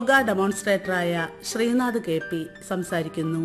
യോഗ ഡെമോൺസ്ട്രേറ്ററായ Srinath K P സംസാരിക്കുന്നു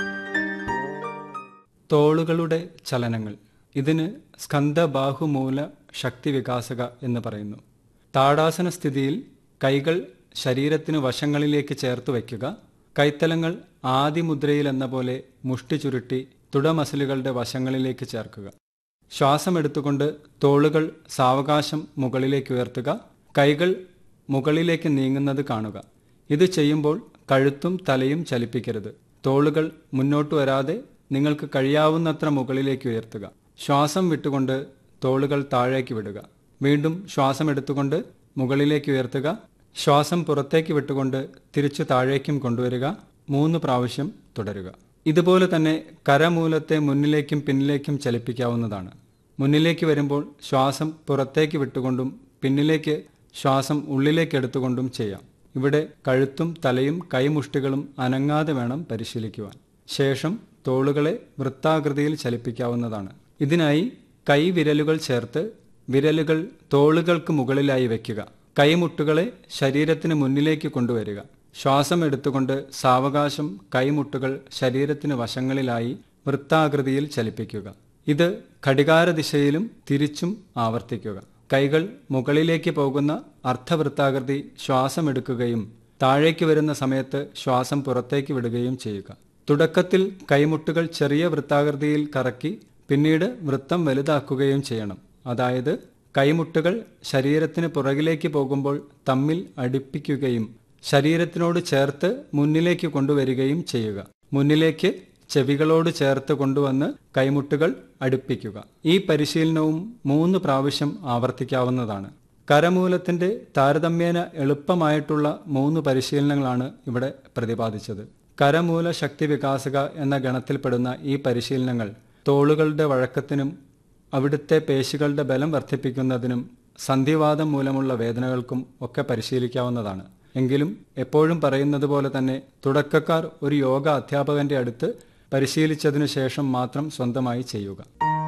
തോളുകളുടെ ചലനങ്ങൾ ഇതിന് സ്കന്ധബാഹുമൂല ശക്തി വികാസക എന്ന് പറയുന്നു താടാസന സ്ഥിതിയിൽ കൈകൾ ശരീരത്തിന് വശങ്ങളിലേക്ക് ചേർത്ത് വയ്ക്കുക കൈത്തലങ്ങൾ ആദിമുദ്രയിൽ എന്ന പോലെ മുഷ്ടി ചുരുട്ടി തുടമസിലുകളുടെ വശങ്ങളിലേക്ക് ചേർക്കുക ശ്വാസം എടുത്തുകൊണ്ട് തോളുകൾ സാവകാശം മുകളിലേക്ക് ഉയർത്തുക കൈകൾ മുകളിലേക്ക് നീങ്ങുന്നത് കാണുക ഇത് ചെയ്യുമ്പോൾ കഴുത്തും തലയും ചലിപ്പിക്കരുത് തോളുകൾ മുന്നോട്ട് വരാതെ നിങ്ങൾക്ക് കഴിയാവുന്നത്ര മുകളിലേക്ക് ഉയർത്തുക ശ്വാസം വിട്ടുകൊണ്ട് തോളുകൾ താഴേക്ക് വിടുക വീണ്ടും ശ്വാസം എടുത്തുകൊണ്ട് മുകളിലേക്ക് ഉയർത്തുക ശ്വാസം പുറത്തേക്ക് വിട്ടുകൊണ്ട് തിരിച്ചു താഴേക്കും കൊണ്ടുവരിക മൂന്ന് പ്രാവശ്യം തുടരുക ഇതുപോലെ തന്നെ കരമൂലത്തെ മുന്നിലേക്കും പിന്നിലേക്കും ചലിപ്പിക്കാവുന്നതാണ് മുന്നിലേക്ക് വരുമ്പോൾ ശ്വാസം പുറത്തേക്ക് വിട്ടുകൊണ്ടും പിന്നിലേക്ക് ശ്വാസം ഉള്ളിലേക്ക് എടുത്തുകൊണ്ടും ചെയ്യാം ഇവിടെ കഴുത്തും തലയും കൈമുഷ്ടികളും അനങ്ങാതെ വേണം പരിശീലിക്കുവാൻ ശേഷം തോളുകളെ വൃത്താകൃതിയിൽ ചലിപ്പിക്കാവുന്നതാണ് ഇതിനായി കൈവിരലുകൾ ചേർത്ത് വിരലുകൾ തോളുകൾക്ക് മുകളിലായി വയ്ക്കുക കൈമുട്ടുകളെ ശരീരത്തിന് മുന്നിലേക്ക് കൊണ്ടുവരിക ശ്വാസം എടുത്തുകൊണ്ട് സാവകാശം കൈമുട്ടുകൾ ശരീരത്തിന് വശങ്ങളിലായി വൃത്താകൃതിയിൽ ചലിപ്പിക്കുക ഇത് ഘടികാരദിശയിലും തിരിച്ചും ആവർത്തിക്കുക കൈകൾ മുകളിലേക്ക് പോകുന്ന അർദ്ധവൃത്താകൃതി ശ്വാസം എടുക്കുകയും താഴേക്ക് വരുന്ന സമയത്ത് ശ്വാസം പുറത്തേക്ക് വിടുകയും ചെയ്യുക തുടക്കത്തിൽ കൈമുട്ടുകൾ ചെറിയ വൃത്താകൃതിയിൽ കറക്കി പിന്നീട് വൃത്തം വലുതാക്കുകയും ചെയ്യണം അതായത് കൈമുട്ടുകൾ ശരീരത്തിന് പുറകിലേക്ക് പോകുമ്പോൾ തമ്മിൽ അടുപ്പിക്കുകയും ശരീരത്തിനോട് ചേർത്ത് മുന്നിലേക്ക് കൊണ്ടുവരികയും ചെയ്യുക മുന്നിലേക്ക് ചെവികളോട് ചേർത്ത് കൊണ്ടുവന്ന് കൈമുട്ടുകൾ അടുപ്പിക്കുക ഈ പരിശീലനവും മൂന്ന് പ്രാവശ്യം ആവർത്തിക്കാവുന്നതാണ് കരമൂലത്തിന്റെ താരതമ്യേന എളുപ്പമായിട്ടുള്ള മൂന്ന് പരിശീലനങ്ങളാണ് ഇവിടെ പ്രതിപാദിച്ചത് കരമൂല ശക്തി വികാസക എന്ന ഗണത്തിൽപ്പെടുന്ന ഈ പരിശീലനങ്ങൾ തോളുകളുടെ വഴക്കത്തിനും അവിടുത്തെ പേശികളുടെ ബലം വർദ്ധിപ്പിക്കുന്നതിനും സന്ധിവാദം മൂലമുള്ള വേദനകൾക്കും ഒക്കെ പരിശീലിക്കാവുന്നതാണ് എങ്കിലും എപ്പോഴും പറയുന്നത് പോലെ തന്നെ തുടക്കക്കാർ ഒരു യോഗ അധ്യാപകന്റെ അടുത്ത് പരിശീലിച്ചതിനു ശേഷം മാത്രം സ്വന്തമായി ചെയ്യുക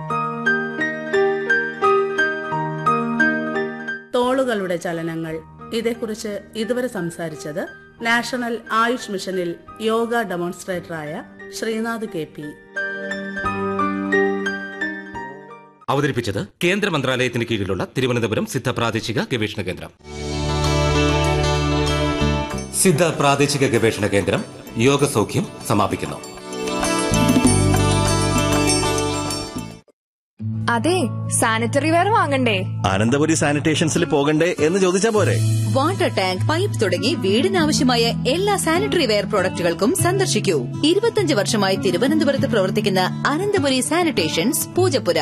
തോളുകളുടെ ചലനങ്ങൾ ഇതേക്കുറിച്ച് ഇതുവരെ സംസാരിച്ചത് നാഷണൽ ആയുഷ് മിഷനിൽ യോഗ ഡെമോൺസ്ട്രേറ്ററായ ശ്രീനാഥ് കെ പി അവതരിപ്പിച്ചത് കേന്ദ്ര മന്ത്രാലയത്തിന് കീഴിലുള്ള തിരുവനന്തപുരം സിദ്ധ പ്രാദേശിക ഗവേഷണ കേന്ദ്രം സിദ്ധ പ്രാദേശിക ഗവേഷണ കേന്ദ്രം യോഗ സൗഖ്യം സമാപിക്കുന്നു അതെ സാനിറ്ററി വെയർ വാങ്ങണ്ടേ അനന്തപുരി സാനിറ്റേഷൻസിൽ പോകണ്ടേ എന്ന് ചോദിച്ചാ പോരെ വാട്ടർ ടാങ്ക് പൈപ്പ് തുടങ്ങി വീടിനാവശ്യമായ എല്ലാ സാനിറ്ററി വെയർ പ്രോഡക്റ്റുകൾക്കും സന്ദർശിക്കൂ ഇരുപത്തിയഞ്ച് വർഷമായി തിരുവനന്തപുരത്ത് പ്രവർത്തിക്കുന്ന അനന്തപുരി സാനിറ്റേഷൻസ് പൂജപ്പുര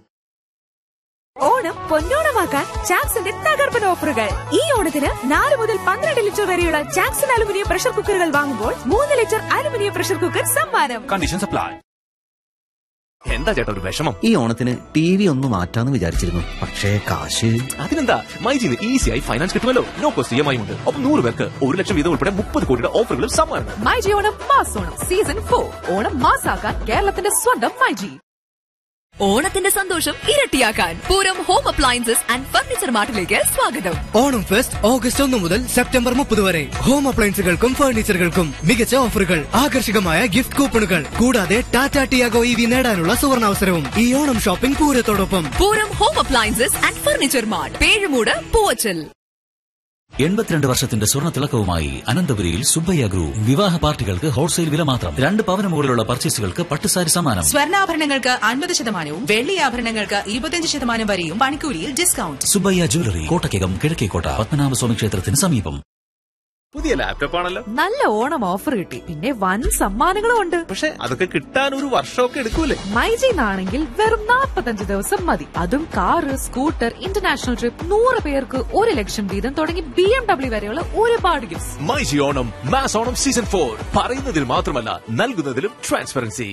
ഓണം പൊന്നോണമാക്കാൻ ചാക്സിന്റെ തകർപ്പൻ ഓഫറുകൾ ഈ ഓണത്തിന് നാല് മുതൽ പന്ത്രണ്ട് ലിറ്റർ വരെയുള്ള ചാക്സൺ അലുമിനിയം പ്രഷർ കുക്കറുകൾ വാങ്ങുമ്പോൾ മൂന്ന് ലിറ്റർ അലുമിനിയം പ്രഷർ കുക്കർ സമ്മാനം കണ്ടീഷൻ സപ്ലൈ എന്താ ചേട്ടാ ഒരു വിഷമം ഈ ഓണത്തിന് ടി വി ഒന്ന് മാറ്റാന്ന് വിചാരിച്ചിരുന്നു പക്ഷേ കാശ് അതിനെന്താ മൈജിന്ന് ഈസിയായി ഫൈനാൻസ് കിട്ടുമല്ലോ no cost E M I ഉണ്ട് ഒപ്പം നൂറ് പേർക്ക് ഒരു ലക്ഷം വീതം ഉൾപ്പെടെ മുപ്പത് കോടിയുടെ ഓഫറുകളും സമ്മാനം myG Onam mass Onam season four Onam മാസാക്കാൻ കേരളത്തിന്റെ സ്വന്തം മൈജി ഓണത്തിന്റെ സന്തോഷം ഇരട്ടിയാക്കാൻ Pooram home appliances and furniture മാർട്ടിലേക്ക് സ്വാഗതം ഓണം ഫെസ്റ്റ് ഓഗസ്റ്റ് ഒന്ന് മുതൽ സെപ്റ്റംബർ മുപ്പത് വരെ ഹോം അപ്ലയൻസുകൾക്കും ഫർണിച്ചറുകൾക്കും മികച്ച ഓഫറുകൾ ആകർഷകമായ ഗിഫ്റ്റ് കൂപ്പണുകൾ കൂടാതെ ടാറ്റ ടിയാഗോ ഇ വി നേടാനുള്ള സുവർണാവസരവും ഈ ഓണം ഷോപ്പിംഗ് പൂരത്തോടൊപ്പം Pooram home appliances and furniture mart Pezhumoodu Poovachal എൺപത്തിരണ്ട് വർഷത്തിന്റെ സ്വർണ്ണ തിളക്കവുമായി അനന്തപുരിയിൽ സുബ്ബയ്യ ഗ്രൂപ്പ് വിവാഹ പാർട്ടികൾക്ക് ഹോൾസെയിൽ വില മാത്രം രണ്ട് പവന മുകളിലുള്ള പർച്ചേസുകൾക്ക് പട്ടുസാരി സമ്മാനം സ്വർണ്ണാഭരണങ്ങൾക്ക് അൻപത് ശതമാനവും വെള്ളി ആഭരണങ്ങൾക്ക് ഇരുപത്തിയഞ്ച് ശതമാനം വരെയും പണിക്കൂലിയിൽ ഡിസ്കൗണ്ട് സുബ്ബയ്യ ജ്വല്ലറി കോട്ടയ്ക്കകം കിഴക്കേക്കോട്ട പത്മനാഭസ്വാമി ക്ഷേത്രത്തിന് സമീപം പുതിയ ലാപ്ടോപ്പ് ആണല്ലോ നല്ല ഓണം ഓഫർ കിട്ടി പിന്നെ വൻ സമ്മാനങ്ങളും ഉണ്ട് പക്ഷെ അതൊക്കെ കിട്ടാൻ ഒരു വർഷമൊക്കെ എടുക്കൂലേ മൈജിന്നാണെങ്കിൽ വെറും നാൽപ്പത്തഞ്ച് ദിവസം മതി അതും കാറ് സ്കൂട്ടർ ഇന്റർനാഷണൽ ട്രിപ്പ് നൂറ് പേർക്ക് ഒരു ലക്ഷം വീതം തുടങ്ങി ബി എം ഡബ്ല്യു വരെയുള്ള ഒരുപാട് gifts myG Onam mass Onam season four പറയുന്നതിൽ മാത്രമല്ല നൽകുന്നതിലും ട്രാൻസ്പെറൻസി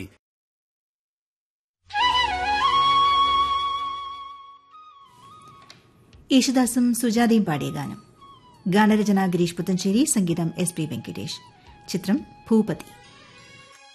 യേശുദാസും സുജാതയും പാടിയ ഗാനം ഗാനരചന ഗിരീഷ് പുത്തഞ്ചേരി സംഗീതം എസ് പി വെങ്കടേഷ് ചിത്രം ഭൂപതി